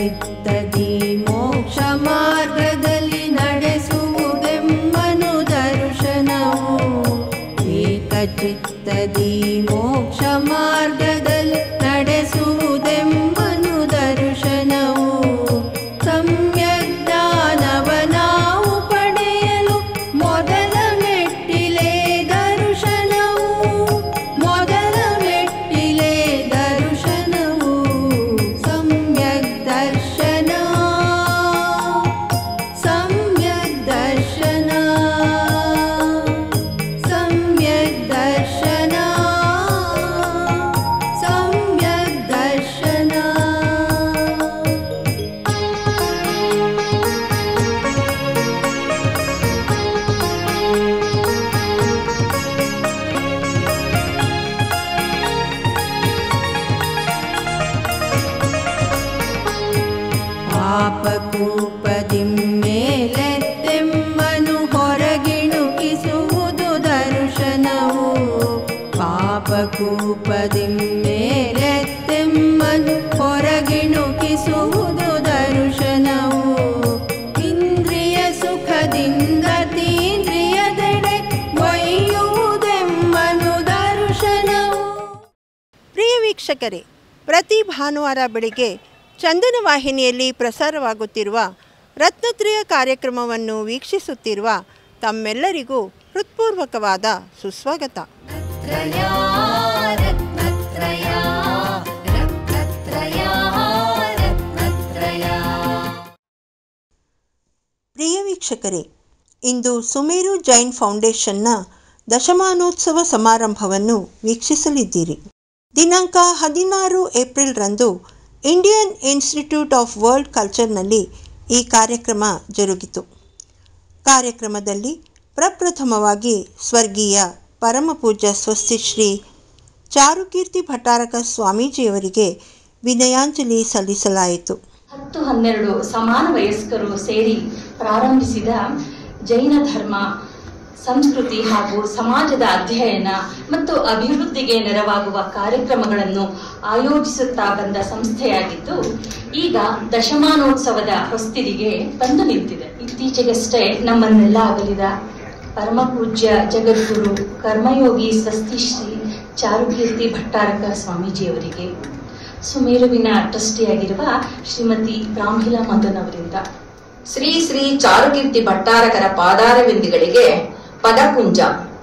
ಏಕಚಿತ್ತದಿ ಮೋಕ್ಷ ಮಾರ್ಗದಲ್ಲಿ ನಡೆಸುವುದೆಮ್ಮನು ದರ್ಶನವು ಏಕಚಿತ್ತದಿ ಮೋಕ್ಷ ಮಾರ್ಗದಲ್ಲಿ ನಡೆಸುವುದೆಮ್ಮನು ದರ್ಶನವು ಸಮ್ಯಕ್ ಜ್ಞಾನವ ನಾವು ಪಡೆಯಲು ಮೊದಲ ಮೆಟ್ಟಿಲೆ ದರ್ಶನವು ಮೊದಲ ಮೆಟ್ಟಿಲೆ ದರ್ಶನವು ಸಮ್ಯಕ್ ದರ್ಶನ ಸಮ್ಯಕ್ ದರ್ಶನ ಸಮ್ಯಕ್ ದರ್ಶನ ಸಮ್ಯಕ್ ದರ್ಶನ ಪಾಪಕೂಪದಿಂ ಮೇಲೆತ್ತೆಮ್ಮನು ಹೊರಗಿಣುಕಿಸುವುದು ದರ್ಶನವು ಪಾಪಕೂಪದಿಂ ಮೇಲೆತ್ತೆಮ್ಮನು ಹೊರಗಿಣುಕಿಸುವುದು ದರ್ಶನವು ಇಂದ್ರಿಯ ಸುಖದಿಂದ ತೀಂದ್ರಿಯದೆಡೆ ಒಯ್ಯುವುದೆಮ್ಮನು ದರ್ಶನವು ಪ್ರಿಯ ವೀಕ್ಷಕರೇ ಪ್ರತಿ ಭಾನುವಾರ ಬೆಳಿಗ್ಗೆ ಚಂದನ ವಾಹಿನಿಯಲ್ಲಿ ಪ್ರಸಾರವಾಗುತ್ತಿರುವ ರತ್ನತ್ರಯ ಕಾರ್ಯಕ್ರಮವನ್ನು ವೀಕ್ಷಿಸುತ್ತಿರುವ ತಮ್ಮೆಲ್ಲರಿಗೂ ಹೃತ್ಪೂರ್ವಕವಾದ ಸುಸ್ವಾಗತ रत्नत्रया रत्नत्रया रत्नत्रया रत्नत्रया ಪ್ರಿಯ ವೀಕ್ಷಕರೇ ಇಂದು ಸುಮೇರು ಜೈನ್ ಫೌಂಡೇಶನ್ನ ದಶಮಾನೋತ್ಸವ ಸಮಾರಂಭವನ್ನು ವೀಕ್ಷಿಸಲಿದ್ದೀರಿ ದಿನಾಂಕ ಹದಿನಾರು ಏಪ್ರಿಲ್ರಂದು ಇಂಡಿಯನ್ ಇನ್ಸ್ಟಿಟ್ಯೂಟ್ ಆಫ್ ವರ್ಲ್ಡ್ ಕಲ್ಚರ್ನಲ್ಲಿ ಈ ಕಾರ್ಯಕ್ರಮ ಜರುಗಿತು ಕಾರ್ಯಕ್ರಮದಲ್ಲಿ ಪ್ರಪ್ರಥಮವಾಗಿ ಸ್ವರ್ಗೀಯ ಪರಮಪೂಜ್ಯ ಸ್ವಸ್ತಿ ಶ್ರೀ ಚಾರುಕೀರ್ತಿ ಭಟ್ಟಾರಕ ಸ್ವಾಮೀಜಿಯವರಿಗೆ ವಿನಯಾಂಜಲಿ ಸಲ್ಲಿಸಲಾಯಿತು ಹತ್ತು ಹನ್ನೆರಡು ಸಮಾನ ವಯಸ್ಕರು ಸೇರಿ ಪ್ರಾರಂಭಿಸಿದ ಜೈನ ಧರ್ಮ ಸಂಸ್ಕೃತಿ ಹಾಗೂ ಸಮಾಜದ ಅಧ್ಯಯನ ಮತ್ತು ಅಭಿವೃದ್ಧಿಗೆ ನೆರವಾಗುವ ಕಾರ್ಯಕ್ರಮಗಳನ್ನು ಆಯೋಜಿಸುತ್ತಾ ಬಂದ ಸಂಸ್ಥೆಯಾಗಿದ್ದು ಈಗ ದಶಮಾನೋತ್ಸವದ ಹೊಸ್ತಿಲಿಗೆ ಬಂದು ನಿಂತಿದೆ ಇತ್ತೀಚೆಗಷ್ಟೇ ನಮ್ಮನ್ನೆಲ್ಲ ಅಗಲಿದ ಪರಮಪೂಜ್ಯ ಜಗದ್ಗುರು ಕರ್ಮಯೋಗಿ ಸ್ವಸ್ತಿ ಶ್ರೀ ಚಾರುಕೀರ್ತಿ ಭಟ್ಟಾರಕ ಸ್ವಾಮೀಜಿಯವರಿಗೆ ಸುಮೇರುವಿನ ಟ್ರಸ್ಟಿಯಾಗಿರುವ ಶ್ರೀಮತಿ ಬ್ರಾಹ್ಮಿಲಾ ಮದನ್ ಅವರಿಂದ ಶ್ರೀ ಶ್ರೀ ಚಾರುಕೀರ್ತಿ ಭಟ್ಟಾರಕರ ಪಾದಾರವಿಂದಿಗಳಿಗೆ ಪದಪುಂಜ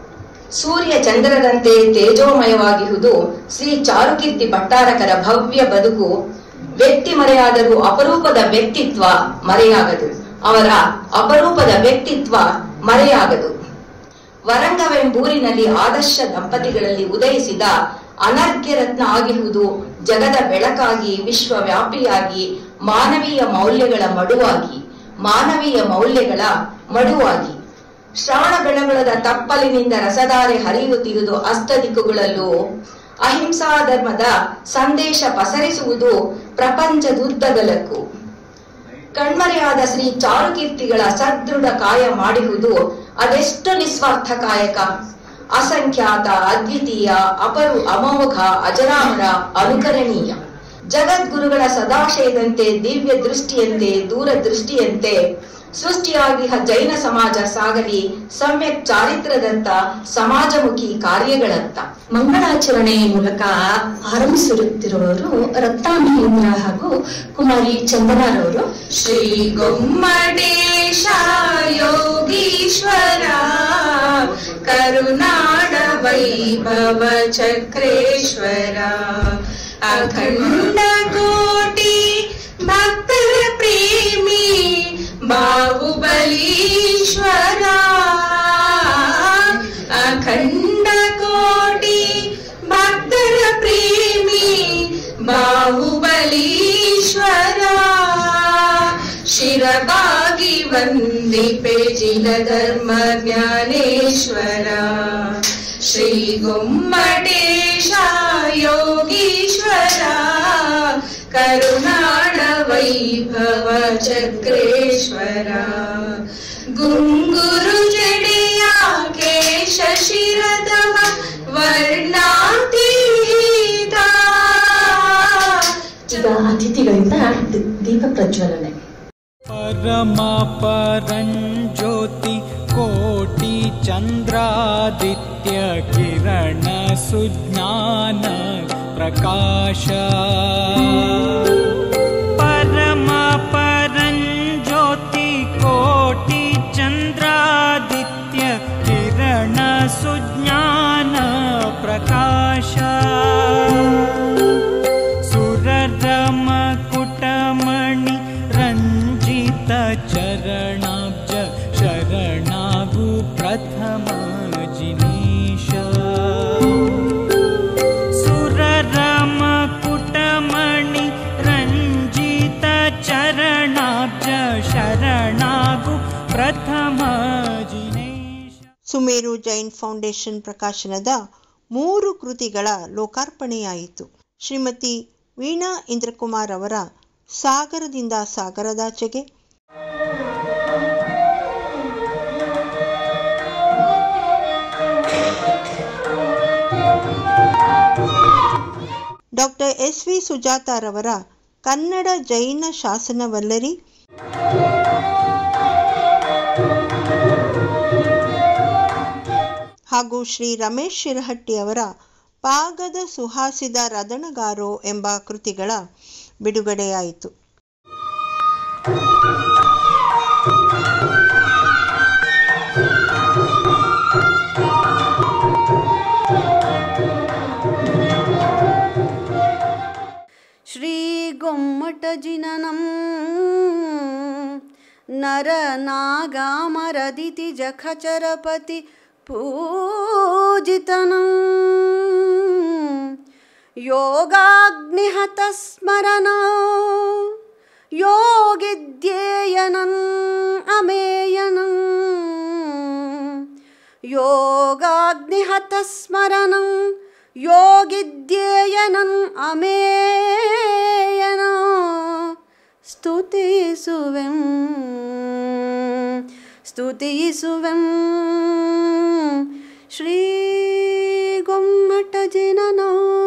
ಸೂರ್ಯ ಚಂದ್ರರಂತೆ ತೇಜೋಮಯವಾಗಿರುವುದು ಶ್ರೀ ಚಾರುಕೀರ್ತಿ ಭಟ್ಟಾರಕರ ಭವ್ಯ ಬದುಕು ವ್ಯಕ್ತಿ ಮರೆಯಾದರೂ ಅಪರೂಪದ ವ್ಯಕ್ತಿತ್ವ ಮರೆಯಾಗದು ಅವರ ಅಪರೂಪದ ವ್ಯಕ್ತಿತ್ವ ಮರೆಯಾಗದು ವರಂಗವೆಂಬೂರಿನಲ್ಲಿ ಆದರ್ಶ ದಂಪತಿಗಳಲ್ಲಿ ಉದಯಿಸಿದ ಅನರ್ಘ್ಯ ರತ್ನ ಆಗಿರುವುದು ಜಗದ ಬೆಳಕಾಗಿ ವಿಶ್ವವ್ಯಾಪಿಯಾಗಿ ಮಾನವೀಯ ಮೌಲ್ಯಗಳ ಮಡುವಾಗಿ ಮಾನವೀಯ ಮೌಲ್ಯಗಳ ಮಡುವಾಗಿ ಶ್ರವಣ ಬೆಳಗೊಳದ ತಪ್ಪಲಿನಿಂದ ರಸಧಾರೆ ಹರಿಯುತ್ತಿರುವುದು ಅಷ್ಟದಿಕ್ಕುಗಳಲ್ಲೂ ಅಹಿಂಸಾ ಧರ್ಮದ ಸಂದೇಶ ಪಸರಿಸುವುದು ಪ್ರಪಂಚದುದ್ದಗಲಕ್ಕೂ ಕಣ್ಮರೆಯಾದ ಶ್ರೀ ಚಾರುಕೀರ್ತಿಗಳ ಸದೃಢ ಕಾಯ ಮಾಡಿರುವುದು ಅದೆಷ್ಟು ನಿಸ್ವಾರ್ಥ ಕಾಯಕ ಅಸಂಖ್ಯಾತ ಅದ್ವಿತೀಯ ಅಪರು ಅಮೋಘ ಅಜರಾಮರ ಅನುಕರಣೀಯ ಜಗದ್ಗುರುಗಳ ಸದಾಶಯದಂತೆ ದಿವ್ಯ ದೃಷ್ಟಿಯಂತೆ ದೂರದೃಷ್ಟಿಯಂತೆ ಸೃಷ್ಟಿಯಾಗಿ ಹ- ಜೈನ ಸಮಾಜ ಸಾಗಲಿ ಸಮ್ಯಕ್ ಚಾರಿತ್ರದಂತ ಸಮಾಜಮುಖಿ ಕಾರ್ಯಗಳತ್ತ ಮಂಗಳಾಚರಣೆ ಮೂಲಕ ಆರಂಭಿಸುತ್ತಿರುವವರು ರತ್ನ ಮಹೇಂದ್ರ ಹಾಗೂ ಕುಮಾರಿ ಚಂದನಾರವರು ಶ್ರೀ ಗೊಮ್ಮಟೇಶ ಯೋಗೀಶ್ವರ ಕರುನಾಡ ವೈಭವ ಚಕ್ರೇಶ್ವರ ಅಖಂಡ ಕೋಟಿ ಭಕ್ತರ ಪ್ರೇಮಿ ಬಾಹುಬಲೀಶ್ವರ ಅಖಂಡ ಕೋಟಿ ಭಕ್ತರ ಪ್ರೇಮಿ ಬಾಹುಬಲೀಶ್ವರ ಶಿರಬಾಗಿ ವಂದಿಪೆ ಜಿನ ಧರ್ಮ ಜ್ಞಾನೇಶ್ವರ ಶ್ರೀ ಗೊಮ್ಮಟೇಶ ಯೋಗೀಶ್ವರ ಕರುನಾಡ ವೈಭವ ಚಕ್ರೇಶ್ವರ ಗುಂಗುರು ಜಡೆಯ ಕೇಶ ಶಿರದವ ವರ್ಣಾತೀತ ಈಗ ಅತಿಥಿಗಳಿಂದ ದಿ- ದೀಪ ಪ್ರಜ್ವಲನೆ परमपरञ्ज्योति कोटि चन्द्रादित्य किरण सुज्ञान प्रकाश परमपरञ्ज्योति कोटि चन्द्रादित्य किरण सुज्ञान प्रकाश सुररमकुटमणि रञ्जित चरणाब्ज शरणागु प्रथम जिनीश सुररमकुटमणि रञ्जित चरणाब्ज शरणागु प्रथम जिनेश ಸುಮೇರು ಜೈನ್ ಫೌಂಡೇಶನ್ ಪ್ರಕಾಶನದ ಮೂರು ಕೃತಿಗಳ ಲೋಕಾರ್ಪಣೆಯಾಯಿತು ಶ್ರೀಮತಿ ವೀಣಾ ಇಂದ್ರಕುಮಾರ್ ಅವರ ಸಾಗರದಿಂದ ಸಾಗರದಾಚೆಗೆ ಡಾಕ್ಟರ್ ಎಸ್ ವಿ ಸುಜಾತಾರವರ ಕನ್ನಡ ಜೈನ ಶಾಸನವಲ್ಲರಿ ಹಾಗೂ ಶ್ರೀ ರಮೇಶ್ ಶಿರಹಟ್ಟಿ ಅವರ ಪಾಗದ ಸುಹಾಸಿದ ರದಣಗಾರೋ ಎಂಬ ಕೃತಿಗಳ ಬಿಡುಗಡೆಯಾಯಿತು श्रीगुम्मटजिननं नरनागामरदिति जखचरपति पूजितनं योगाग्निहतस्मरणो योगिध्येयनम् अमेयनम् योगाग्निहतस्मरणं योगिध्येयनम् अमेयन ಸ್ತುತಿಸುವೆಂ ಸ್ತುತಿಸುವೆಂ ಶ್ರೀ ಗೊಮ್ಮಟ ಜನನ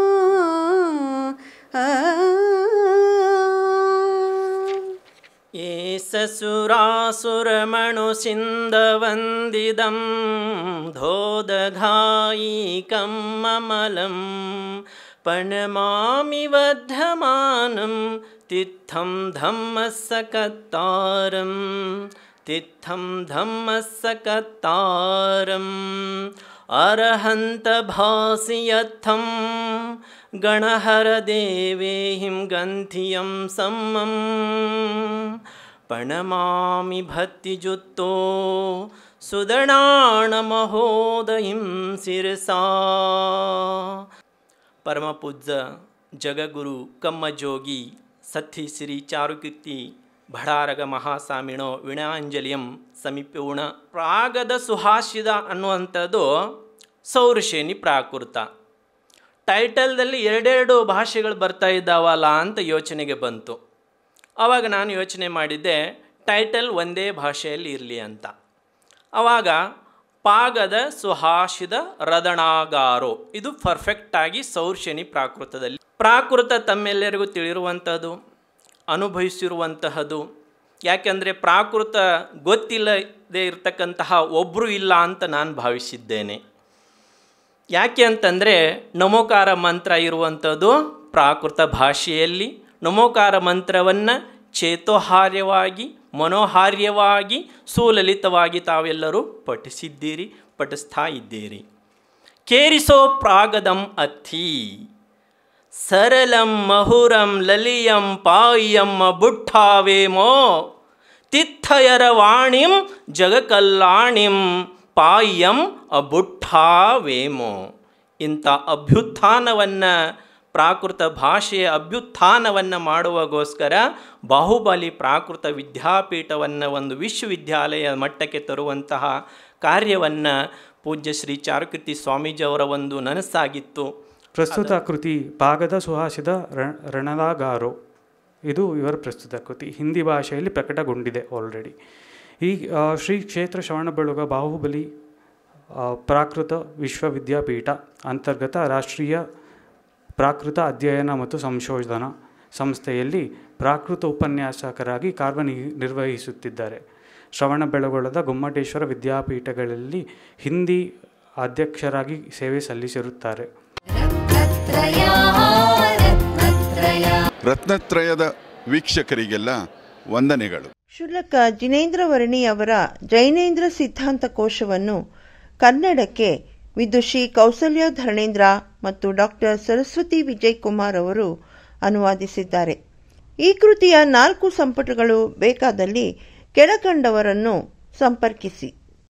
एससुरासुरमणुसिन्दवन्दिदं धोदघायिकं ममलं प्रणमामि वर्धमानं तित्थं धम्मस्सकत्तारं तित्थं धम्मस्सकत्तारम् अरहन्तभासि यत्थं गणहरदेवेहिं गन्धियं सम्मम् ಪ್ರಣಮಾಮಿ ಭಕ್ತಿಜುತ್ತೋ ಸುದಣಾಣಮಹೋದಯಿಂ ಶಿರಸಾ ಪರಮಪೂಜ್ಯ ಜಗಗುರು ಕಮ್ಮಜೋಗಿ ಸತ್ತಿ ಶ್ರೀ ಚಾರುಕೀರ್ತಿ ಭಡಾರಗ ಮಹಾಸ್ವಾಮಿಣೋ ವಿಣಾಂಜಲಿಯಂ ಸಮೀಪೋಣ ಪ್ರಾಗದ ಸುಹಾಸಿದ ಅನ್ನುವಂಥದ್ದು ಸೌರಶೇನಿ ಪ್ರಾಕೃತ ಟೈಟಲ್ದಲ್ಲಿ ಎರಡೆರಡು ಭಾಷೆಗಳು ಬರ್ತಾ ಇದ್ದಾವಲ್ಲ ಅಂತ ಯೋಚನೆಗೆ ಬಂತು ಆವಾಗ ನಾನು ಯೋಚನೆ ಮಾಡಿದ್ದೆ ಟೈಟಲ್ ಒಂದೇ ಭಾಷೆಯಲ್ಲಿ ಇರಲಿ ಅಂತ ಆವಾಗ ಪಾಗದ ಸುಹಾಸಿದ ರದಣಾಗಾರೋ ಇದು ಪರ್ಫೆಕ್ಟಾಗಿ ಸೌರ್ಶನಿ ಪ್ರಾಕೃತದಲ್ಲಿ ಪ್ರಾಕೃತ ತಮ್ಮೆಲ್ಲರಿಗೂ ತಿಳಿರುವಂಥದ್ದು ಅನುಭವಿಸಿರುವಂತಹದ್ದು ಯಾಕೆಂದರೆ ಪ್ರಾಕೃತ ಗೊತ್ತಿಲ್ಲದೆ ಇರತಕ್ಕಂತಹ ಒಬ್ಬರು ಇಲ್ಲ ಅಂತ ನಾನು ಭಾವಿಸಿದ್ದೇನೆ ಯಾಕೆ ಅಂತಂದರೆ ನಮೋಕಾರ ಮಂತ್ರ ಇರುವಂಥದ್ದು ಪ್ರಾಕೃತ ಭಾಷೆಯಲ್ಲಿ ನಮೋಕಾರ ಮಂತ್ರವನ್ನು ಚೇತೋಹಾರ್ಯವಾಗಿ ಮನೋಹಾರ್ಯವಾಗಿ ಸುಲಲಿತವಾಗಿ ತಾವೆಲ್ಲರೂ ಪಠಿಸಿದ್ದೀರಿ ಪಠಿಸ್ತಾ ಇದ್ದೀರಿ ಕೇರಿಸೋ ಪ್ರಾಗದಂ ಅಥಿ ಸರಳಂ ಮಹುರಂ ಲಲಿಯಂ ಪಾಯಂ ಬುಟ್ಟಾವೇಮೋ ತಿಥಯರ ವಾಣಿಂ ಜಗಕಲ್ಲಾಣಿಂ ಪಾಯಂ ಅಬುಟ್ಟಾವೇಮೋ ಇಂಥ ಅಭ್ಯುತ್ಥಾನವನ್ನು ಪ್ರಾಕೃತ ಭಾಷೆಯ ಅಭ್ಯುತ್ಥಾನವನ್ನು ಮಾಡುವಾಗೋಸ್ಕರ ಬಾಹುಬಲಿ ಪ್ರಾಕೃತ ವಿದ್ಯಾಪೀಠವನ್ನು ಒಂದು ವಿಶ್ವವಿದ್ಯಾಲಯ ಮಟ್ಟಕ್ಕೆ ತರುವಂತಹ ಕಾರ್ಯವನ್ನು ಪೂಜ್ಯ ಶ್ರೀ ಚಾರುಕೀರ್ತಿ ಸ್ವಾಮೀಜಿಯವರ ಒಂದು ನನಸಾಗಿತ್ತು ಪ್ರಸ್ತುತ ಕೃತಿ ಪಾಗದ ಸುಹಾಸಿದ ರ- ರಣಲಾಗಾರೋ ಇದು ಇವರ ಪ್ರಸ್ತುತ ಕೃತಿ ಹಿಂದಿ ಭಾಷೆಯಲ್ಲಿ ಪ್ರಕಟಗೊಂಡಿದೆ ಆಲ್ರೆಡಿ ಈ ಆ, ಶ್ರೀ ಕ್ಷೇತ್ರ ಶ್ರವಣಬೆಳಗೊಳ ಬಾಹುಬಲಿ ಆ, ಪ್ರಾಕೃತ ವಿಶ್ವವಿದ್ಯಾಪೀಠ ಅಂತರ್ಗತ ರಾಷ್ಟ್ರೀಯ ಪ್ರಾಕೃತ ಅಧ್ಯಯನ ಮತ್ತು ಸಂಶೋಧನಾ ಸಂಸ್ಥೆಯಲ್ಲಿ ಪ್ರಾಕೃತ ಉಪನ್ಯಾಸಕರಾಗಿ ಕಾರ್ಯ ನಿರ್ವಹಿಸುತ್ತಿದ್ದಾರೆ ಶ್ರವಣ ಬೆಳಗೊಳದ ಗೊಮ್ಮಟೇಶ್ವರ ವಿದ್ಯಾಪೀಠಗಳಲ್ಲಿ ಹಿಂದಿ ಅಧ್ಯಕ್ಷರಾಗಿ ಸೇವೆ ಸಲ್ಲಿಸಿರುತ್ತಾರೆ ರತ್ನತ್ರಯದ ವೀಕ್ಷಕರಿಗೆಲ್ಲ ವಂದನೆಗಳು ಶುಲ್ಕ ಜಿನೇಂದ್ರ ವರ್ಣಿ ಅವರ ಜೈನೇಂದ್ರ ಸಿದ್ಧಾಂತ ಕೋಶವನ್ನು ಕನ್ನಡಕ್ಕೆ ವಿದುಷಿ ಕೌಸಲ್ಯ ಧರಣೇಂದ್ರ ಮತ್ತು ಡಾಕ್ಟರ್ ಸರಸ್ವತಿ ವಿಜಯ್ ಕುಮಾರ್ ಅವರು ಅನುವಾದಿಸಿದ್ದಾರೆ ಈ ಕೃತಿಯ ನಾಲ್ಕು ಸಂಪುಟಗಳು ಬೇಕಾದಲ್ಲಿ ಕೆಳಕಂಡವರನ್ನು ಸಂಪರ್ಕಿಸಿ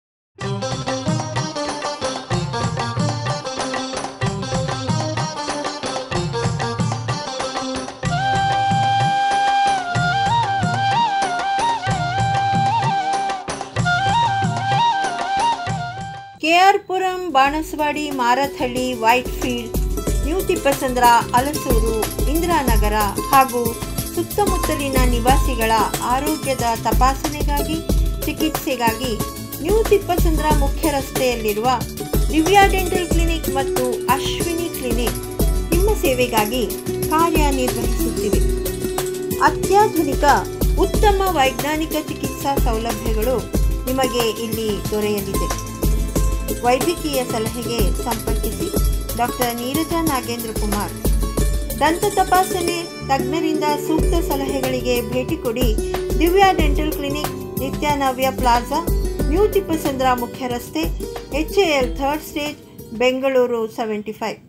ಕೆಆರ್ ಪುರಂ ಬಾಣಸವಾಡಿ ಮಾರಥಹಳ್ಳಿ ವೈಟ್ಫೀಲ್ಡ್ ನ್ಯೂ ತಿಪ್ಪಸಂದ್ರ ಅಲಸೂರು ಇಂದಿರಾನಗರ ಹಾಗೂ ಸುತ್ತಮುತ್ತಲಿನ ನಿವಾಸಿಗಳ ಆರೋಗ್ಯದ ತಪಾಸಣೆಗಾಗಿ ಚಿಕಿತ್ಸೆಗಾಗಿ ನ್ಯೂ ತಿಪ್ಪಸಂದ್ರ ಮುಖ್ಯ ರಸ್ತೆಯಲ್ಲಿರುವ ದಿವ್ಯಾ ಡೆಂಟಲ್ ಕ್ಲಿನಿಕ್ ಮತ್ತು ಅಶ್ವಿನಿ ಕ್ಲಿನಿಕ್ ನಿಮ್ಮ ಸೇವೆಗಾಗಿ ಕಾರ್ಯನಿರ್ವಹಿಸುತ್ತಿವೆ ಅತ್ಯಾಧುನಿಕ ಉತ್ತಮ ವೈಜ್ಞಾನಿಕ ಚಿಕಿತ್ಸಾ ಸೌಲಭ್ಯಗಳು ನಿಮಗೆ ಇಲ್ಲಿ ದೊರೆಯಲಿದೆ ವೈದ್ಯಕೀಯ ಸಲಹೆಗೆ ಸಂಪರ್ಕಿಸಿ ಡಾಕ್ಟರ್ ನೀರಜಾ ನಾಗೇಂದ್ರ ಕುಮಾರ್ ದಂತ ತಪಾಸಣೆ ತಜ್ಞರಿಂದ ಸೂಕ್ತ ಸಲಹೆಗಳಿಗೆ ಭೇಟಿ ಕೊಡಿ Divya dental clinic Nithyanavya plaza New Thippasandra ಮುಖ್ಯ ರಸ್ತೆ H L third stage Bengaluru seventy five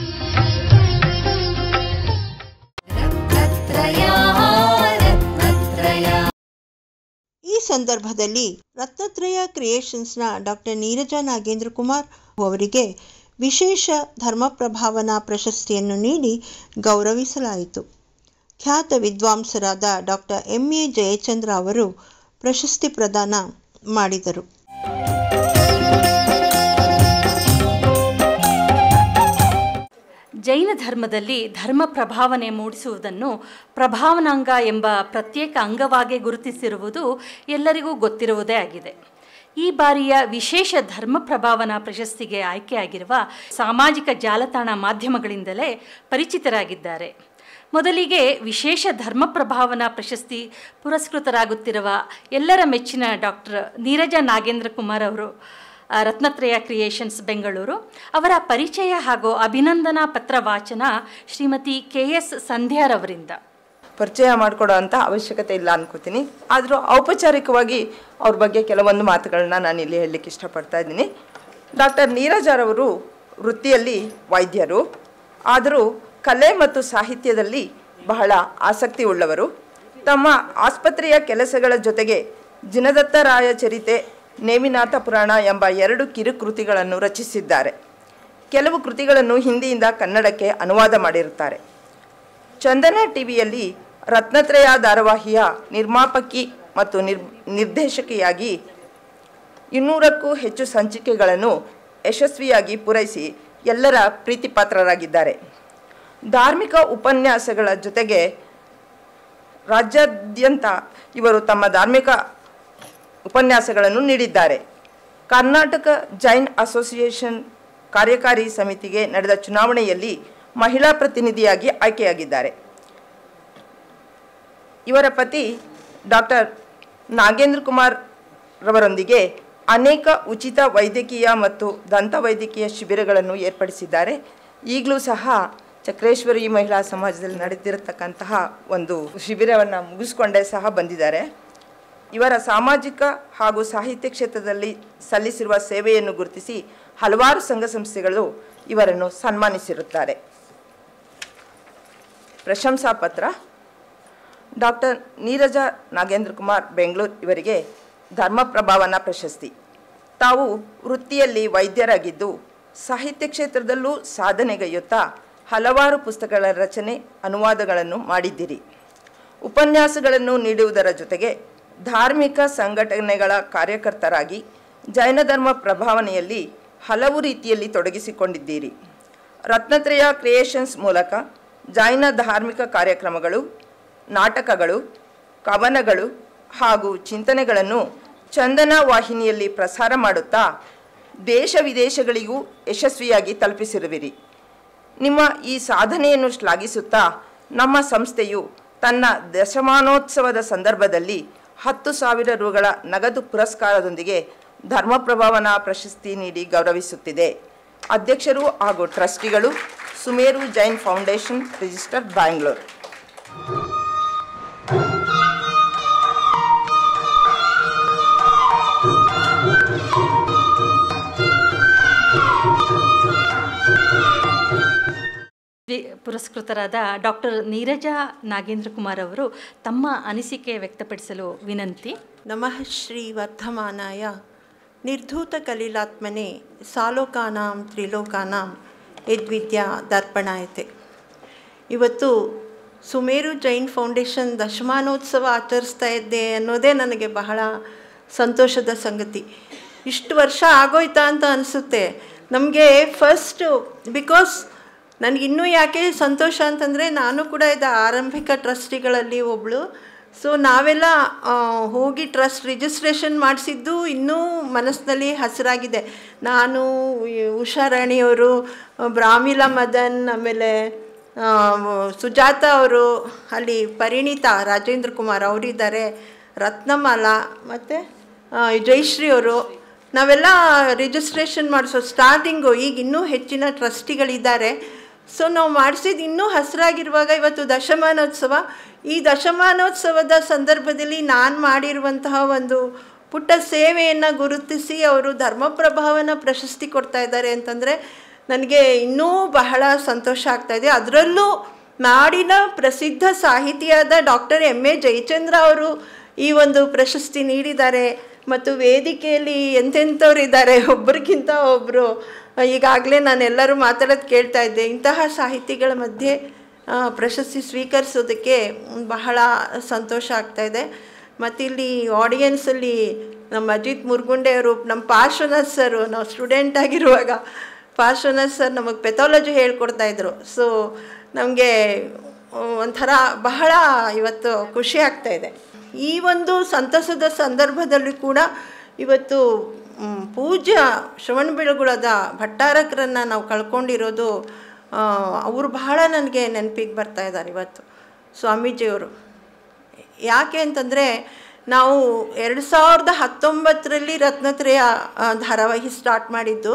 ಈ ಸಂದರ್ಭದಲ್ಲಿ ರತ್ನತ್ರಯ ಕ್ರಿಯೇಷನ್ಸ್ನ ಡಾಕ್ಟರ್ ನೀರಜಾ ನಾಗೇಂದ್ರ ಕುಮಾರ್ ಅವರಿಗೆ ವಿಶೇಷ ಧರ್ಮ ಪ್ರಭಾವನಾ ಪ್ರಶಸ್ತಿಯನ್ನು ನೀಡಿ ಗೌರವಿಸಲಾಯಿತು ಖ್ಯಾತ ವಿದ್ವಾಂಸರಾದ ಡಾಕ್ಟರ್ ಎಂ ಎ ಜಯಚಂದ್ರ ಅವರು ಪ್ರಶಸ್ತಿ ಪ್ರದಾನ ಮಾಡಿದರು ಜೈನ ಧರ್ಮದಲ್ಲಿ ಧರ್ಮ ಪ್ರಭಾವನೆ ಮೂಡಿಸುವುದನ್ನು ಪ್ರಭಾವನಾಂಗ ಎಂಬ ಪ್ರತ್ಯೇಕ ಅಂಗವಾಗಿ ಗುರುತಿಸಿರುವುದು ಎಲ್ಲರಿಗೂ ಗೊತ್ತಿರುವುದೇ ಆಗಿದೆ ಈ ಬಾರಿಯ ವಿಶೇಷ ಧರ್ಮ ಪ್ರಭಾವನಾ ಪ್ರಶಸ್ತಿಗೆ ಆಯ್ಕೆಯಾಗಿರುವ ಸಾಮಾಜಿಕ ಜಾಲತಾಣ ಮಾಧ್ಯಮಗಳಿಂದಲೇ ಪರಿಚಿತರಾಗಿದ್ದಾರೆ ಮೊದಲಿಗೆ ವಿಶೇಷ ಧರ್ಮ ಪ್ರಭಾವನಾ ಪ್ರಶಸ್ತಿ ಪುರಸ್ಕೃತರಾಗುತ್ತಿರುವ ಎಲ್ಲರ ಮೆಚ್ಚಿನ ಡಾಕ್ಟರ್ ನೀರಜ ನಾಗೇಂದ್ರ ಕುಮಾರ್ ಅವರು ಆ, ರತ್ನತ್ರಯ ಕ್ರಿಯೇಷನ್ಸ್ ಬೆಂಗಳೂರು ಅವರ ಪರಿಚಯ ಹಾಗೂ ಅಭಿನಂದನಾ ಪತ್ರ ವಾಚನ ಶ್ರೀಮತಿ ಕೆ ಎಸ್ ಸಂಧ್ಯಾರವರಿಂದ ಪರಿಚಯ ಮಾಡಿಕೊಡೋ ಅಂಥ ಅವಶ್ಯಕತೆ ಇಲ್ಲ ಅನ್ಕೋತೀನಿ ಆದರೂ ಔಪಚಾರಿಕವಾಗಿ ಅವ್ರ ಬಗ್ಗೆ ಕೆಲವೊಂದು ಮಾತುಗಳನ್ನ ನಾನು ಇಲ್ಲಿ ಹೇಳಲಿಕ್ಕೆ ಇಷ್ಟಪಡ್ತಾ ಇದ್ದೀನಿ ಡಾಕ್ಟರ್ ನೀರಜರವರು ವೃತ್ತಿಯಲ್ಲಿ ವೈದ್ಯರು ಆದರೂ ಕಲೆ ಮತ್ತು ಸಾಹಿತ್ಯದಲ್ಲಿ ಬಹಳ ಆಸಕ್ತಿ ಉಳ್ಳವರು ತಮ್ಮ ಆಸ್ಪತ್ರೆಯ ಕೆಲಸಗಳ ಜೊತೆಗೆ ಜಿನದತ್ತರಾಯ ಚರಿತೆ ನೇಮಿನಾಥ ಪುರಾಣ ಎಂಬ ಎರಡು ಕಿರುಕೃತಿಗಳನ್ನು ರಚಿಸಿದ್ದಾರೆ ಕೆಲವು ಕೃತಿಗಳನ್ನು ಹಿಂದಿಯಿಂದ ಕನ್ನಡಕ್ಕೆ ಅನುವಾದ ಮಾಡಿರುತ್ತಾರೆ ಚಂದನ ಟಿವಿಯಲ್ಲಿ ರತ್ನತ್ರಯ ಧಾರಾವಾಹಿಯ ನಿರ್ಮಾಪಕಿ ಮತ್ತು ನಿರ್ ನಿರ್ದೇಶಕಿಯಾಗಿ ಇನ್ನೂರಕ್ಕೂ ಹೆಚ್ಚು ಸಂಚಿಕೆಗಳನ್ನು ಯಶಸ್ವಿಯಾಗಿ ಪೂರೈಸಿ ಎಲ್ಲರ ಪ್ರೀತಿಪಾತ್ರರಾಗಿದ್ದಾರೆ ಧಾರ್ಮಿಕ ಉಪನ್ಯಾಸಗಳ ಜೊತೆಗೆ ರಾಜ್ಯಾದ್ಯಂತ ಇವರು ತಮ್ಮ ಧಾರ್ಮಿಕ ಉಪನ್ಯಾಸಗಳನ್ನು ನೀಡಿದ್ದಾರೆ ಕರ್ನಾಟಕ ಜೈನ್ ಅಸೋಸಿಯೇಷನ್ ಕಾರ್ಯಕಾರಿ ಸಮಿತಿಗೆ ನಡೆದ ಚುನಾವಣೆಯಲ್ಲಿ ಮಹಿಳಾ ಪ್ರತಿನಿಧಿಯಾಗಿ ಆಯ್ಕೆಯಾಗಿದ್ದಾರೆ ಇವರ ಪತಿ ಡಾಕ್ಟರ್ ನಾಗೇಂದ್ರ ಕುಮಾರ್ ರವರೊಂದಿಗೆ ಅನೇಕ ಉಚಿತ ವೈದ್ಯಕೀಯ ಮತ್ತು ದಂತ ವೈದ್ಯಕೀಯ ಶಿಬಿರಗಳನ್ನು ಏರ್ಪಡಿಸಿದ್ದಾರೆ ಈಗಲೂ ಸಹ ಚಕ್ರೇಶ್ವರಿ ಮಹಿಳಾ ಸಮಾಜದಲ್ಲಿ ನಡೆದಿರತಕ್ಕಂತಹ ಒಂದು ಶಿಬಿರವನ್ನು ಮುಗಿಸ್ಕೊಂಡೇ ಸಹ ಬಂದಿದ್ದಾರೆ ಇವರ ಸಾಮಾಜಿಕ ಹಾಗೂ ಸಾಹಿತ್ಯ ಕ್ಷೇತ್ರದಲ್ಲಿ ಸಲ್ಲಿಸಿರುವ ಸೇವೆಯನ್ನು ಗುರುತಿಸಿ ಹಲವಾರು ಸಂಘ ಸಂಸ್ಥೆಗಳು ಇವರನ್ನು ಸನ್ಮಾನಿಸಿರುತ್ತಾರೆ ಪ್ರಶಂಸಾ ಪತ್ರ ಡಾಕ್ಟರ್ ನೀರಜ ನಾಗೇಂದ್ರ ಕುಮಾರ್ ಬೆಂಗಳೂರು ಇವರಿಗೆ ಧರ್ಮ ಪ್ರಭಾವನಾ ಪ್ರಶಸ್ತಿ ತಾವು ವೃತ್ತಿಯಲ್ಲಿ ವೈದ್ಯರಾಗಿದ್ದು ಸಾಹಿತ್ಯ ಕ್ಷೇತ್ರದಲ್ಲೂ ಸಾಧನೆಗೈಯುತ್ತಾ ಹಲವಾರು ಪುಸ್ತಕಗಳ ರಚನೆ ಅನುವಾದಗಳನ್ನು ಮಾಡಿದ್ದೀರಿ ಉಪನ್ಯಾಸಗಳನ್ನು ನೀಡುವುದರ ಜೊತೆಗೆ ಧಾರ್ಮಿಕ ಸಂಘಟನೆಗಳ ಕಾರ್ಯಕರ್ತರಾಗಿ ಜೈನ ಧರ್ಮ ಪ್ರಭಾವನೆಯಲ್ಲಿ ಹಲವು ರೀತಿಯಲ್ಲಿ ತೊಡಗಿಸಿಕೊಂಡಿದ್ದೀರಿ ರತ್ನತ್ರಯ ಕ್ರಿಯೇಷನ್ಸ್ ಮೂಲಕ ಜೈನ ಧಾರ್ಮಿಕ ಕಾರ್ಯಕ್ರಮಗಳು ನಾಟಕಗಳು ಕವನಗಳು ಹಾಗೂ ಚಿಂತನೆಗಳನ್ನು ಚಂದನ ವಾಹಿನಿಯಲ್ಲಿ ಪ್ರಸಾರ ಮಾಡುತ್ತಾ ದೇಶ ವಿದೇಶಗಳಿಗೂ ಯಶಸ್ವಿಯಾಗಿ ತಲುಪಿಸಿರುವಿರಿ ನಿಮ್ಮ ಈ ಸಾಧನೆಯನ್ನು ಶ್ಲಾಘಿಸುತ್ತಾ ನಮ್ಮ ಸಂಸ್ಥೆಯು ತನ್ನ ದಶಮಾನೋತ್ಸವದ ಸಂದರ್ಭದಲ್ಲಿ ಹತ್ತು ಸಾವಿರ ರುಗಳ ನಗದು ಪುರಸ್ಕಾರದೊಂದಿಗೆ ಧರ್ಮ ಪ್ರಭಾವನಾ ಪ್ರಶಸ್ತಿ ನೀಡಿ ಗೌರವಿಸುತ್ತಿದೆ ಅಧ್ಯಕ್ಷರು ಹಾಗೂ ಟ್ರಸ್ಟಿಗಳು ಸುಮೇರು ಜೈನ್ ಫೌಂಡೇಶನ್ ರಿಜಿಸ್ಟರ್ ಬ್ಯಾಂಗ್ಳೂರು ವಿ- ಪುರಸ್ಕೃತರಾದ ಡಾಕ್ಟರ್ ನೀರಜಾ ನಾಗೇಂದ್ರ ಕುಮಾರ್ ಅವರು ತಮ್ಮ ಅನಿಸಿಕೆ ವ್ಯಕ್ತಪಡಿಸಲು ವಿನಂತಿ ನಮಃ ಶ್ರೀ ವರ್ಧಮಾನಾಯ ನಿರ್ಧೂತ ಕಲೀಲಾತ್ಮನೆ ಸಾಲೋಕಾನಾಂ ತ್ರಿಲೋಕಾನಾಂ ಯದ್ವಿದ್ಯಾ ದರ್ಪಣಾಯತೆ ಇವತ್ತು ಸುಮೇರು ಜೈನ್ ಫೌಂಡೇಶನ್ ದಶಮಾನೋತ್ಸವ ಆಚರಿಸ್ತಾ ಇದ್ದೆ ಅನ್ನೋದೇ ನನಗೆ ಬಹಳ ಸಂತೋಷದ ಸಂಗತಿ ಇಷ್ಟು ವರ್ಷ ಆಗೋಯ್ತಾ ಅಂತ ಅನಿಸುತ್ತೆ ನಮಗೆ ಫಸ್ಟು ಬಿಕಾಸ್ ನನಗಿನ್ನೂ ಯಾಕೆ ಸಂತೋಷ ಅಂತಂದರೆ ನಾನು ಕೂಡ ಇದ್ದ ಆರಂಭಿಕ ಟ್ರಸ್ಟಿಗಳಲ್ಲಿ ಒಬ್ಬಳು ಸೊ ನಾವೆಲ್ಲ ಆ, ಹೋಗಿ ಟ್ರಸ್ಟ್ ರಿಜಿಸ್ಟ್ರೇಷನ್ ಮಾಡಿಸಿದ್ದು ಇನ್ನೂ ಮನಸ್ಸಿನಲ್ಲಿ ಹಸಿರಾಗಿದೆ ನಾನು ಈ ಉಷಾರಾಣಿಯವರು ಬ್ರಾಮಿಲಾ ಮದನ್ ಆಮೇಲೆ ಆ, ಸುಜಾತ ಅವರು ಅಲ್ಲಿ ಪರಿಣಿತ ರಾಜೇಂದ್ರ ಕುಮಾರ್ ಅವರಿದ್ದಾರೆ ರತ್ನಮಾಲಾ ಮತ್ತು ಜಯಶ್ರೀ ಅವರು ನಾವೆಲ್ಲ ರಿಜಿಸ್ಟ್ರೇಷನ್ ಮಾಡಿಸೋ ಸ್ಟಾರ್ಟಿಂಗು ಈಗ ಇನ್ನೂ ಹೆಚ್ಚಿನ ಟ್ರಸ್ಟಿಗಳಿದ್ದಾರೆ ಸೊ ನಾವು ಮಾಡಿಸಿದ್ದು ಇನ್ನೂ ಹಸಿರಾಗಿರುವಾಗ ಇವತ್ತು ದಶಮಾನೋತ್ಸವ ಈ ದಶಮಾನೋತ್ಸವದ ಸಂದರ್ಭದಲ್ಲಿ ನಾನು ಮಾಡಿರುವಂತಹ ಒಂದು ಪುಟ್ಟ ಸೇವೆಯನ್ನು ಗುರುತಿಸಿ ಅವರು ಧರ್ಮಪ್ರಭಾವನ ಪ್ರಶಸ್ತಿ ಕೊಡ್ತಾ ಇದ್ದಾರೆ ಅಂತಂದರೆ ನನಗೆ ಇನ್ನೂ ಬಹಳ ಸಂತೋಷ ಆಗ್ತಾಯಿದೆ ಅದರಲ್ಲೂ ನಾಡಿನ ಪ್ರಸಿದ್ಧ ಸಾಹಿತಿಯಾದ ಡಾಕ್ಟರ್ ಎಮ್ ಎ ಜಯಚಂದ್ರ ಅವರು ಈ ಒಂದು ಪ್ರಶಸ್ತಿ ನೀಡಿದ್ದಾರೆ ಮತ್ತು ವೇದಿಕೆಯಲ್ಲಿ ಎಂತೆಂಥವ್ರು ಇದ್ದಾರೆ ಒಬ್ಬರಿಗಿಂತ ಒಬ್ಬರು ಈಗಾಗಲೇ ನಾನು ಎಲ್ಲರೂ ಮಾತಾಡೋದು ಕೇಳ್ತಾ ಇದ್ದೆ ಇಂತಹ ಸಾಹಿತಿಗಳ ಮಧ್ಯೆ ಆ, ಪ್ರಶಸ್ತಿ ಸ್ವೀಕರಿಸೋದಕ್ಕೆ ಬಹಳ ಸಂತೋಷ ಆಗ್ತಾಯಿದೆ ಮತ್ತು ಇಲ್ಲಿ ಆಡಿಯನ್ಸಲ್ಲಿ ನಮ್ಮ ಅಜಿತ್ ಮುರ್ಗುಂಡೆ ಅವರು ನಮ್ಮ ಪಾರ್ಶ್ವನಾಥ್ ಸರು ನಾವು ಸ್ಟೂಡೆಂಟ್ ಆಗಿರುವಾಗ ಪಾರ್ಶ್ವನಾಥ್ ಸರ್ ನಮಗೆ ಪೆಥಾಲಜಿ ಹೇಳ್ಕೊಡ್ತಾ ಇದ್ರು ಸೊ ನಮಗೆ ಒಂಥರ ಬಹಳ ಇವತ್ತು ಖುಷಿ ಆಗ್ತಾ ಇದೆ ಈ ಒಂದು ಸಂತಸದ ಸಂದರ್ಭದಲ್ಲಿ ಕೂಡ ಇವತ್ತು ಮ್, ಪೂಜ್ಯ ಶ್ರವಣಬೆಳಗುಳದ ಭಟ್ಟಾರಕರನ್ನು ನಾವು ಕಳ್ಕೊಂಡಿರೋದು ಆ, ಅವರು ಬಹಳ ನನಗೆ ನೆನಪಿಗೆ ಬರ್ತಾ ಇದ್ದಾರೆ ಇವತ್ತು ಸ್ವಾಮೀಜಿಯವರು ಯಾಕೆ ಅಂತಂದರೆ ನಾವು ಎರಡು ಸಾವಿರದ ಹತ್ತೊಂಬತ್ತರಲ್ಲಿ ರತ್ನತ್ರಯ ಆ, ಧಾರಾವಾಹಿ ಸ್ಟಾರ್ಟ್ ಮಾಡಿದ್ದು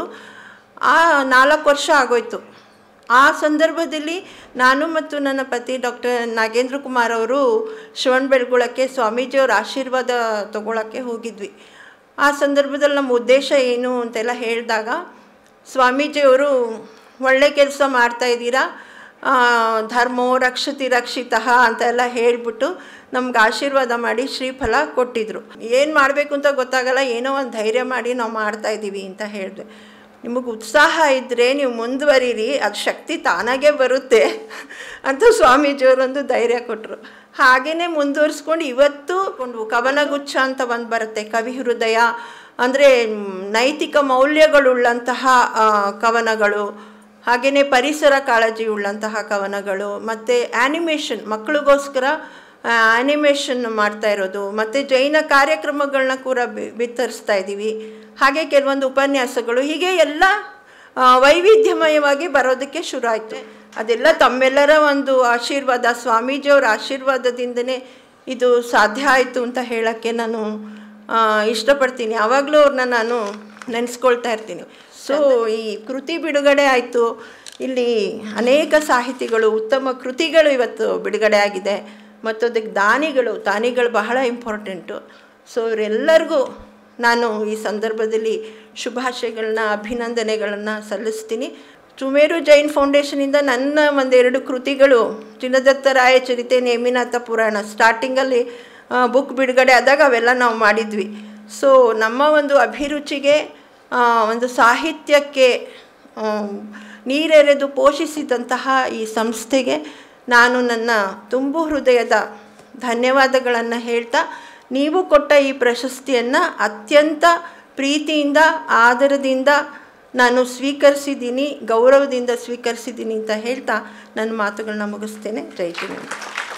ಆ ನಾಲ್ಕು ವರ್ಷ ಆಗೋಯ್ತು ಆ ಸಂದರ್ಭದಲ್ಲಿ ನಾನು ಮತ್ತು ನನ್ನ ಪತಿ ಡಾಕ್ಟರ್ ನಾಗೇಂದ್ರ ಕುಮಾರ್ ಅವರು ಶ್ರವಣಬೆಳಗೊಳಕ್ಕೆ ಸ್ವಾಮೀಜಿಯವರ ಆಶೀರ್ವಾದ ತಗೊಳ್ಳೋಕ್ಕೆ ಹೋಗಿದ್ವಿ ಆ ಸಂದರ್ಭದಲ್ಲಿ ನಮ್ಮ ಉದ್ದೇಶ ಏನು ಅಂತೆಲ್ಲ ಹೇಳಿದಾಗ ಸ್ವಾಮೀಜಿಯವರು ಒಳ್ಳೆ ಕೆಲಸ ಮಾಡ್ತಾ ಇದ್ದೀರಾ ಆ, ಧರ್ಮೋ ರಕ್ಷತಿ ರಕ್ಷಿತಃ ಅಂತೆಲ್ಲ ಹೇಳಿಬಿಟ್ಟು ನಮ್ಗೆ ಆಶೀರ್ವಾದ ಮಾಡಿ ಶ್ರೀಫಲ ಕೊಟ್ಟಿದ್ರು ಏನು ಮಾಡಬೇಕು ಅಂತ ಗೊತ್ತಾಗಲ್ಲ ಏನೋ ಒಂದು ಧೈರ್ಯ ಮಾಡಿ ನಾವು ಮಾಡ್ತಾ ಇದ್ದೀವಿ ಅಂತ ಹೇಳಿದೆ ನಿಮಗೆ ಉತ್ಸಾಹ ಇದ್ದರೆ ನೀವು ಮುಂದುವರಿರಿ ಅದು ಶಕ್ತಿ ತಾನಾಗೇ ಬರುತ್ತೆ ಅಂತ ಸ್ವಾಮೀಜಿಯವರೊಂದು ಧೈರ್ಯ ಕೊಟ್ಟರು ಹಾಗೆಯೇ ಮುಂದುವರಿಸ್ಕೊಂಡು ಇವತ್ತು ಒಂದು ಕವನಗುಚ್ಛ ಅಂತ ಒಂದು ಬರುತ್ತೆ ಕವಿ ಹೃದಯ ಅಂದರೆ ನೈತಿಕ ಮೌಲ್ಯಗಳುಳ್ಳಂತಹ ಆ, ಕವನಗಳು ಹಾಗೆಯೇ ಪರಿಸರ ಕಾಳಜಿ ಉಳ್ಳಂತಹ ಕವನಗಳು ಮತ್ತು ಆ್ಯನಿಮೇಷನ್ ಮಕ್ಕಳಿಗೋಸ್ಕರ ಆ್ಯನಿಮೇಷನ್ ಮಾಡ್ತಾ ಇರೋದು ಮತ್ತು ಜೈನ ಕಾರ್ಯಕ್ರಮಗಳನ್ನ ಕೂಡ ಬಿ ಬಿತ್ತರಿಸ್ತಾ ಇದ್ದೀವಿ ಹಾಗೆ ಕೆಲವೊಂದು ಉಪನ್ಯಾಸಗಳು ಹೀಗೆ ಎಲ್ಲ ಆ, ವೈವಿಧ್ಯಮಯವಾಗಿ ಬರೋದಕ್ಕೆ ಶುರು ಆಯಿತು ಅದೆಲ್ಲ ತಮ್ಮೆಲ್ಲರ ಒಂದು ಆಶೀರ್ವಾದ ಸ್ವಾಮೀಜಿಯವರ ಆಶೀರ್ವಾದದಿಂದನೇ ಇದು ಸಾಧ್ಯ ಆಯಿತು ಅಂತ ಹೇಳೋಕ್ಕೆ ನಾನು ಆ, ಇಷ್ಟಪಡ್ತೀನಿ ಯಾವಾಗಲೂ ಅವ್ರನ್ನ ನಾನು ನೆನೆಸ್ಕೊಳ್ತಾ ಇರ್ತೀನಿ ಸೊ ಈ ಕೃತಿ ಬಿಡುಗಡೆ ಆಯಿತು ಇಲ್ಲಿ ಅನೇಕ ಸಾಹಿತಿಗಳು ಉತ್ತಮ ಕೃತಿಗಳು ಇವತ್ತು ಬಿಡುಗಡೆ ಆಗಿದೆ ಮತ್ತು ಅದಕ್ಕೆ ದಾನಿಗಳು ದಾನಿಗಳು ಬಹಳ ಇಂಪಾರ್ಟೆಂಟು ಸೊ ಇವರೆಲ್ಲರಿಗೂ ನಾನು ಈ ಸಂದರ್ಭದಲ್ಲಿ ಶುಭಾಶಯಗಳನ್ನ ಅಭಿನಂದನೆಗಳನ್ನು ಸಲ್ಲಿಸ್ತೀನಿ ಸುಮೇರು ಜೈನ್ ಫೌಂಡೇಶನಿಂದ ನನ್ನ ಒಂದೆರಡು ಕೃತಿಗಳು ಚಿನ್ನದತ್ತ ರಾಯ ಚರಿತೆ ನೇಮಿನಾಥ ಪುರಾಣ ಸ್ಟಾರ್ಟಿಂಗಲ್ಲಿ ಬುಕ್ ಬಿಡುಗಡೆ ಆದಾಗ ಅವೆಲ್ಲ ನಾವು ಮಾಡಿದ್ವಿ ಸೊ ನಮ್ಮ ಒಂದು ಅಭಿರುಚಿಗೆ ಆ, ಒಂದು ಸಾಹಿತ್ಯಕ್ಕೆ ಆ, ನೀರೆರೆದು ಪೋಷಿಸಿದಂತಹ ಈ ಸಂಸ್ಥೆಗೆ ನಾನು ನನ್ನ ತುಂಬು ಹೃದಯದ ಧನ್ಯವಾದಗಳನ್ನು ಹೇಳ್ತಾ ನೀವು ಕೊಟ್ಟ ಈ ಪ್ರಶಸ್ತಿಯನ್ನು ಅತ್ಯಂತ ಪ್ರೀತಿಯಿಂದ ಆದರದಿಂದ ನಾನು ಸ್ವೀಕರಿಸಿದ್ದೀನಿ ಗೌರವದಿಂದ ಸ್ವೀಕರಿಸಿದ್ದೀನಿ ಅಂತ ಹೇಳ್ತಾ ನನ್ನ ಮಾತುಗಳನ್ನ ಮುಗಿಸ್ತೇನೆ ಜೈ ಜಿನೇಂದ್ರ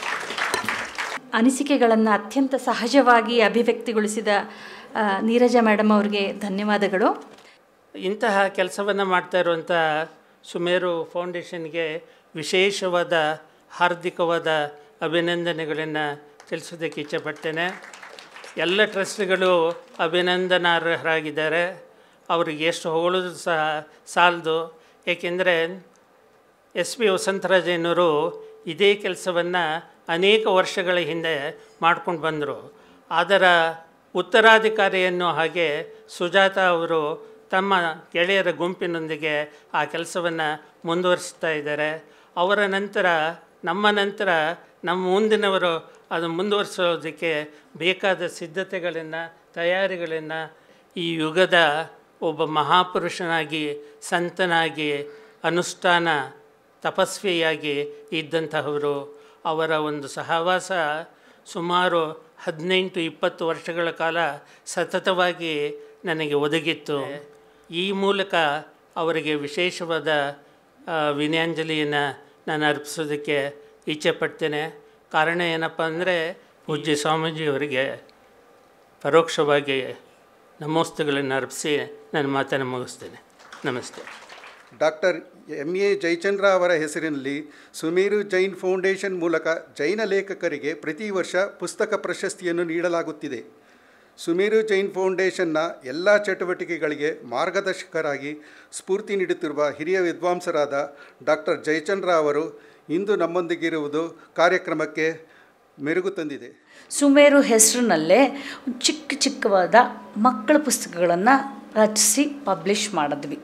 ಅನಿಸಿಕೆಗಳನ್ನು ಅತ್ಯಂತ ಸಹಜವಾಗಿ ಅಭಿವ್ಯಕ್ತಿಗೊಳಿಸಿದ ಆ, ನೀರಜ ಮೇಡಮ್ ಅವ್ರಿಗೆ ಧನ್ಯವಾದಗಳು ಇಂತಹ ಕೆಲಸವನ್ನು ಮಾಡ್ತಾ ಇರುವಂಥ ಸುಮೇರು ಫೌಂಡೇಶನ್ಗೆ ವಿಶೇಷವಾದ ಹಾರ್ದಿಕವಾದ ಅಭಿನಂದನೆಗಳನ್ನು ತಿಳಿಸೋದಕ್ಕೆ ಇಚ್ಛೆಪಡ್ತೇನೆ ಎಲ್ಲ ಟ್ರಸ್ಟ್ಗಳು ಅಭಿನಂದನಾರ್ಹರಾಗಿದ್ದಾರೆ ಅವರಿಗೆ ಎಷ್ಟು ಹೊಗಳೋದು ಸಹ ಸಾಲದು ಏಕೆಂದರೆ ಎಸ್ ಪಿ ವಸಂತರಾಜಯ್ಯನವರು ಇದೇ ಕೆಲಸವನ್ನು ಅನೇಕ ವರ್ಷಗಳ ಹಿಂದೆ ಮಾಡ್ಕೊಂಡು ಬಂದರು ಅದರ ಉತ್ತರಾಧಿಕಾರಿಯನ್ನು ಹಾಗೆ ಸುಜಾತ ಅವರು ತಮ್ಮ ಗೆಳೆಯರ ಗುಂಪಿನೊಂದಿಗೆ ಆ ಕೆಲಸವನ್ನು ಮುಂದುವರಿಸ್ತಾ ಇದ್ದಾರೆ ಅವರ ನಂತರ ನಮ್ಮ ನಂತರ ನಮ್ಮ ಮುಂದಿನವರು ಅದು ಮುಂದುವರಿಸೋದಕ್ಕೆ ಬೇಕಾದ ಸಿದ್ಧತೆಗಳನ್ನು ತಯಾರಿಗಳನ್ನು ಈ ಯುಗದ ಒಬ್ಬ ಮಹಾಪುರುಷನಾಗಿ ಸಂತನಾಗಿ ಅನುಷ್ಠಾನ ತಪಸ್ವಿಯಾಗಿ ಇದ್ದಂತಹವರು ಅವರ ಒಂದು ಸಹವಾಸ ಸುಮಾರು ಹದಿನೆಂಟು ಇಪ್ಪತ್ತು ವರ್ಷಗಳ ಕಾಲ ಸತತವಾಗಿ ನನಗೆ ಒದಗಿತ್ತು ಈ ಮೂಲಕ ಅವರಿಗೆ ವಿಶೇಷವಾದ ಆ, ವಿನಯಾಂಜಲಿಯನ್ನು ನಾನು ಅರ್ಪಿಸೋದಕ್ಕೆ ಇಚ್ಛೆ ಪಡ್ತೇನೆ ಕಾರಣ ಏನಪ್ಪ ಅಂದರೆ ಪೂಜ್ಯ ಸ್ವಾಮೀಜಿಯವರಿಗೆ ಪರೋಕ್ಷವಾಗಿ ನಮೋಸ್ತುಗಳನ್ನು ಅರ್ಪಿಸಿ ನನ್ನ ಮಾತನ್ನು ಮುಗಿಸ್ತೇನೆ ನಮಸ್ತೆ ಡಾಕ್ಟರ್ ಎಂ ಎ ಜಯಚಂದ್ರ ಅವರ ಹೆಸರಿನಲ್ಲಿ ಸುಮೇರು ಜೈನ್ ಫೌಂಡೇಶನ್ ಮೂಲಕ ಜೈನ ಲೇಖಕರಿಗೆ ಪ್ರತಿ ವರ್ಷ ಪುಸ್ತಕ ಪ್ರಶಸ್ತಿಯನ್ನು ನೀಡಲಾಗುತ್ತಿದೆ ಸುಮೇರು ಜೈನ್ ಫೌಂಡೇಶನ್ನ ಎಲ್ಲ ಚಟುವಟಿಕೆಗಳಿಗೆ ಮಾರ್ಗದರ್ಶಕರಾಗಿ ಸ್ಫೂರ್ತಿ ನೀಡುತ್ತಿರುವ ಹಿರಿಯ ವಿದ್ವಾಂಸರಾದ ಡಾಕ್ಟರ್ ಜಯಚಂದ್ರ ಅವರು ಇಂದು ನಮ್ಮೊಂದಿಗಿರುವುದು ಕಾರ್ಯಕ್ರಮಕ್ಕೆ ಮೆರುಗು ತಂದಿದೆ ಸುಮೇರು ಹೆಸರಿನಲ್ಲೇ ಚಿಕ್ಕ ಚಿಕ್ಕವಾದ ಮಕ್ಕಳ ಪುಸ್ತಕಗಳನ್ನು ರಚಿಸಿ ಪಬ್ಲಿಷ್ ಮಾಡಿದ್ವಿ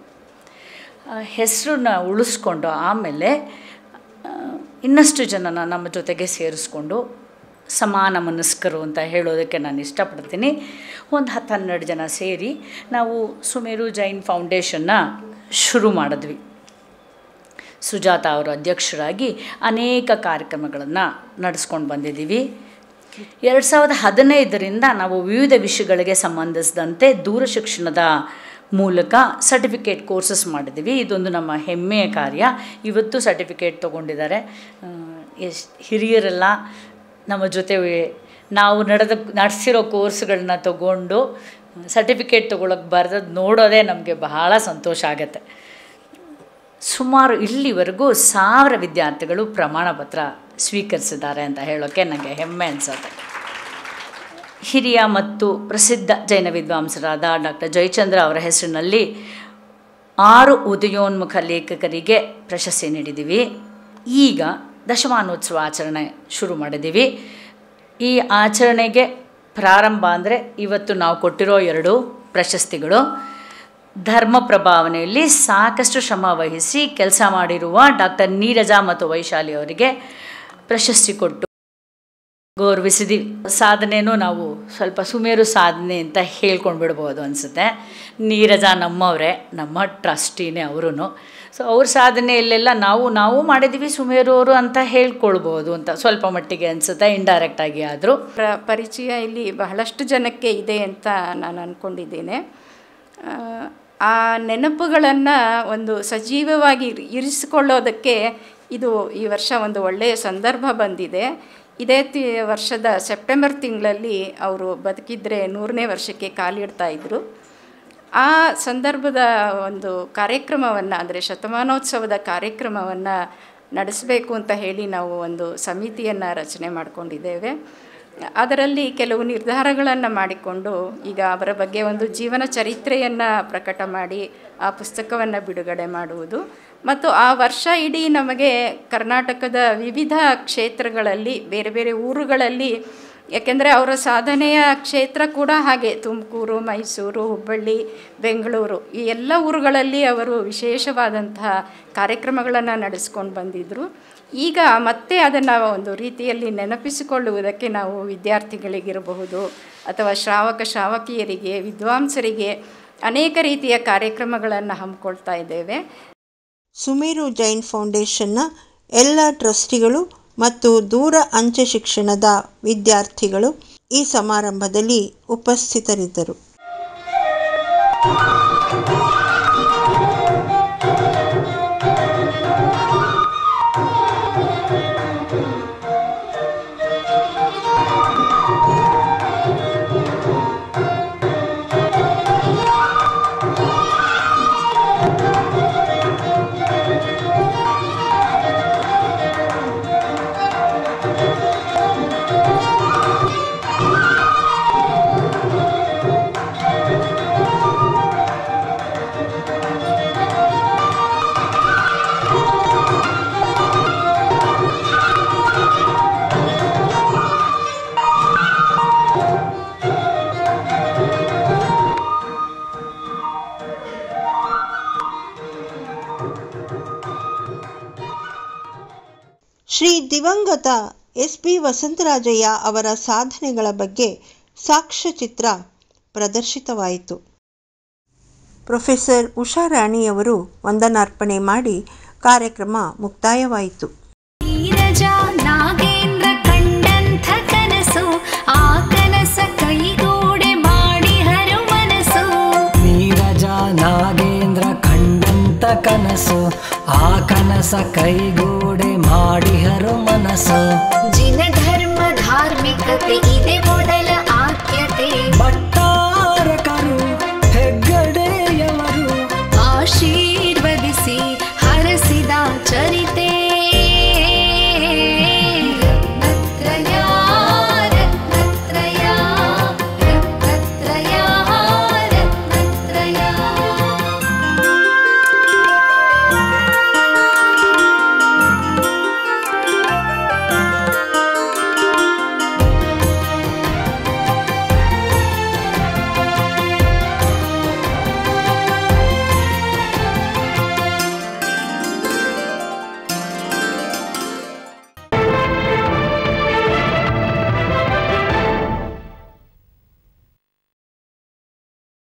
ಹೆಸರನ್ನ ಉಳಿಸ್ಕೊಂಡು ಆಮೇಲೆ ಆ, ಇನ್ನಷ್ಟು ಜನನ ನಮ್ಮ ಜೊತೆಗೆ ಸೇರಿಸ್ಕೊಂಡು ಸಮಾನ ಮನಸ್ಕರು ಅಂತ ಹೇಳೋದಕ್ಕೆ ನಾನು ಇಷ್ಟಪಡ್ತೀನಿ ಒಂದು ಹತ್ತು ಹನ್ನೆರಡು ಜನ ಸೇರಿ ನಾವು ಸುಮೇರು ಜೈನ್ ಫೌಂಡೇಶನ್ನ ಶುರು ಮಾಡಿದ್ವಿ ಸುಜಾತ ಅವರು ಅಧ್ಯಕ್ಷರಾಗಿ ಅನೇಕ ಕಾರ್ಯಕ್ರಮಗಳನ್ನು ನಡೆಸ್ಕೊಂಡು ಬಂದಿದ್ದೀವಿ ಎರಡು ಸಾವಿರದ ಹದಿನೈದರಿಂದ ನಾವು ವಿವಿಧ ವಿಷಯಗಳಿಗೆ ಸಂಬಂಧಿಸಿದಂತೆ ದೂರ ಶಿಕ್ಷಣದ ಮೂಲಕ ಸರ್ಟಿಫಿಕೇಟ್ ಕೋರ್ಸಸ್ ಮಾಡಿದ್ದೀವಿ ಇದೊಂದು ನಮ್ಮ ಹೆಮ್ಮೆಯ ಕಾರ್ಯ ಇವತ್ತು ಸರ್ಟಿಫಿಕೇಟ್ ತೊಗೊಂಡಿದ್ದಾರೆ ಎಷ್ಟು ಹಿರಿಯರೆಲ್ಲ ನಮ್ಮ ಜೊತೆ ನಾವು ನಡೆದ ನಡೆಸಿರೋ ಕೋರ್ಸ್ಗಳನ್ನ ತಗೊಂಡು ಸರ್ಟಿಫಿಕೇಟ್ ತೊಗೊಳಕ್ಕೆ ಬರೆದದ್ದು ನೋಡೋದೇ ನಮಗೆ ಬಹಳ ಸಂತೋಷ ಆಗುತ್ತೆ ಸುಮಾರು ಇಲ್ಲಿವರೆಗೂ ಸಾವಿರ ವಿದ್ಯಾರ್ಥಿಗಳು ಪ್ರಮಾಣ ಪತ್ರ ಸ್ವೀಕರಿಸಿದ್ದಾರೆ ಅಂತ ಹೇಳೋಕ್ಕೆ ನನಗೆ ಹೆಮ್ಮೆ ಅನಿಸುತ್ತೆ ಹಿರಿಯ ಮತ್ತು ಪ್ರಸಿದ್ಧ ಜೈನ ವಿದ್ವಾಂಸರಾದ ಡಾಕ್ಟರ್ ಜಯಚಂದ್ರ ಅವರ ಹೆಸರಿನಲ್ಲಿ ಆರು ಉದಯೋನ್ಮುಖ ಲೇಖಕರಿಗೆ ಪ್ರಶಸ್ತಿ ನೀಡಿದ್ದೀವಿ ಈಗ ದಶಮಾನೋತ್ಸವ ಆಚರಣೆ ಶುರು ಮಾಡಿದ್ದೀವಿ ಈ ಆಚರಣೆಗೆ ಪ್ರಾರಂಭ ಅಂದರೆ ಇವತ್ತು ನಾವು ಕೊಟ್ಟಿರೋ ಎರಡು ಪ್ರಶಸ್ತಿಗಳು ಧರ್ಮ ಪ್ರಭಾವನೆಯಲ್ಲಿ ಸಾಕಷ್ಟು ಶ್ರಮ ವಹಿಸಿ ಕೆಲಸ ಮಾಡಿರುವ ಡಾಕ್ಟರ್ ನೀರಜಾ ಮತ್ತು ವೈಶಾಲಿ ಅವರಿಗೆ ಪ್ರಶಸ್ತಿ ಕೊಟ್ಟು ಗೌರವಿಸಿದ್ದೀವಿ ಸಾಧನೆಯೂ ನಾವು ಸ್ವಲ್ಪ ಸುಮೇರು ಸಾಧನೆ ಅಂತ ಹೇಳ್ಕೊಂಡು ಬಿಡ್ಬೋದು ಅನಿಸುತ್ತೆ ನೀರಜ ನಮ್ಮವರೇ ನಮ್ಮ ಟ್ರಸ್ಟಿನೇ ಅವರು ಸೊ ಅವ್ರ ಸಾಧನೆಯಲ್ಲೆಲ್ಲ ನಾವು ನಾವು ಮಾಡಿದ್ದೀವಿ ಸುಮೇರು ಅವರು ಅಂತ ಹೇಳ್ಕೊಳ್ಬೋದು ಅಂತ ಸ್ವಲ್ಪ ಮಟ್ಟಿಗೆ ಅನಿಸುತ್ತೆ ಇಂಡೈರೆಕ್ಟಾಗಿ ಆದರೂ ಪ್ರ ಪರಿಚಯ ಇಲ್ಲಿ ಬಹಳಷ್ಟು ಜನಕ್ಕೆ ಇದೆ ಅಂತ ನಾನು ಅಂದ್ಕೊಂಡಿದ್ದೇನೆ ಆ, ಆ ನೆನಪುಗಳನ್ನು ಒಂದು ಸಜೀವವಾಗಿ ಇರ್- ಇರಿಸಿಕೊಳ್ಳೋದಕ್ಕೆ ಇದು ಈ ವರ್ಷ ಒಂದು ಒಳ್ಳೆಯ ಸಂದರ್ಭ ಬಂದಿದೆ ಇದೇ ತಿ ವರ್ಷದ ಸೆಪ್ಟೆಂಬರ್ ತಿಂಗಳಲ್ಲಿ ಅವರು ಬದುಕಿದ್ರೆ ನೂರನೇ ವರ್ಷಕ್ಕೆ ಕಾಲಿಡ್ತಾ ಇದ್ದರು ಆ ಸಂದರ್ಭದ ಒಂದು ಕಾರ್ಯಕ್ರಮವನ್ನು ಅಂದರೆ ಶತಮಾನೋತ್ಸವದ ಕಾರ್ಯಕ್ರಮವನ್ನು ನಡೆಸಬೇಕು ಅಂತ ಹೇಳಿ ನಾವು ಒಂದು ಸಮಿತಿಯನ್ನು ರಚನೆ ಮಾಡಿಕೊಂಡಿದ್ದೇವೆ ಅದರಲ್ಲಿ ಕೆಲವು ನಿರ್ಧಾರಗಳನ್ನು ಮಾಡಿಕೊಂಡು ಈಗ ಅವರ ಬಗ್ಗೆ ಒಂದು ಜೀವನ ಚರಿತ್ರೆಯನ್ನು ಪ್ರಕಟ ಮಾಡಿ ಆ ಪುಸ್ತಕವನ್ನು ಬಿಡುಗಡೆ ಮಾಡುವುದು ಮತ್ತು ಆ ವರ್ಷ ಇಡೀ ನಮಗೆ ಕರ್ನಾಟಕದ ವಿವಿಧ ಕ್ಷೇತ್ರಗಳಲ್ಲಿ ಬೇರೆ ಬೇರೆ ಊರುಗಳಲ್ಲಿ ಯಾಕೆಂದರೆ ಅವರ ಸಾಧನೆಯ ಕ್ಷೇತ್ರ ಕೂಡ ಹಾಗೆ ತುಮಕೂರು ಮೈಸೂರು ಹುಬ್ಬಳ್ಳಿ ಬೆಂಗಳೂರು ಈ ಎಲ್ಲ ಊರುಗಳಲ್ಲಿ ಅವರು ವಿಶೇಷವಾದಂತಹ ಕಾರ್ಯಕ್ರಮಗಳನ್ನು ನಡೆಸ್ಕೊಂಡು ಬಂದಿದ್ದರು ಈಗ ಮತ್ತೆ ಅದನ್ನು ಒಂದು ರೀತಿಯಲ್ಲಿ ನೆನಪಿಸಿಕೊಳ್ಳುವುದಕ್ಕೆ ನಾವು ವಿದ್ಯಾರ್ಥಿಗಳಿಗಿರಬಹುದು ಅಥವಾ ಶ್ರಾವಕ ಶ್ರಾವಕಿಯರಿಗೆ ವಿದ್ವಾಂಸರಿಗೆ ಅನೇಕ ರೀತಿಯ ಕಾರ್ಯಕ್ರಮಗಳನ್ನು ಹಮ್ಮಿಕೊಳ್ತಾ ಇದ್ದೇವೆ ಸುಮೇರು ಜೈನ್ ಫೌಂಡೇಶನ್ನ ಎಲ್ಲ ಟ್ರಸ್ಟಿಗಳು ಮತ್ತು ದೂರ ಅಂಚೆ ಶಿಕ್ಷಣದ ವಿದ್ಯಾರ್ಥಿಗಳು ಈ ಸಮಾರಂಭದಲ್ಲಿ ಉಪಸ್ಥಿತರಿದ್ದರು ಶ್ರೀ ದಿವಂಗತ ಎಸ್ ಪಿ ವಸಂತರಾಜಯ್ಯ ಅವರ ಸಾಧನೆಗಳ ಬಗ್ಗೆ ಸಾಕ್ಷ್ಯಚಿತ್ರ ಪ್ರದರ್ಶಿತವಾಯಿತು ಪ್ರೊಫೆಸರ್ ಉಷಾ ರಾಣಿಯವರು ವಂದನಾರ್ಪಣೆ ಮಾಡಿ ಕಾರ್ಯಕ್ರಮ ಮುಕ್ತಾಯವಾಯಿತು ನೀರಜ ನಾಗೇಂದ್ರ ಕಂಡಂಥ ಕನಸು ಆ ಕನಸ ಕೈಗೂಡೆ ಮಾಡಿ ಹರು ಮನಸ್ಸು ನೀರಜ ನಾಗೇಂದ್ರ ಕಂಡಂತ ಕನಸು ಆ ಕನಸ ಕೈಗೂಡೆ ಮಾಡಿಹರು ಮನಸ್ಸು ಜಿನ ಧರ್ಮ ಧಾರ್ಮಿಕತೆ ಇದೆ ಮೊದಲ ಆದ್ಯತೆ ಬಟ್ಟ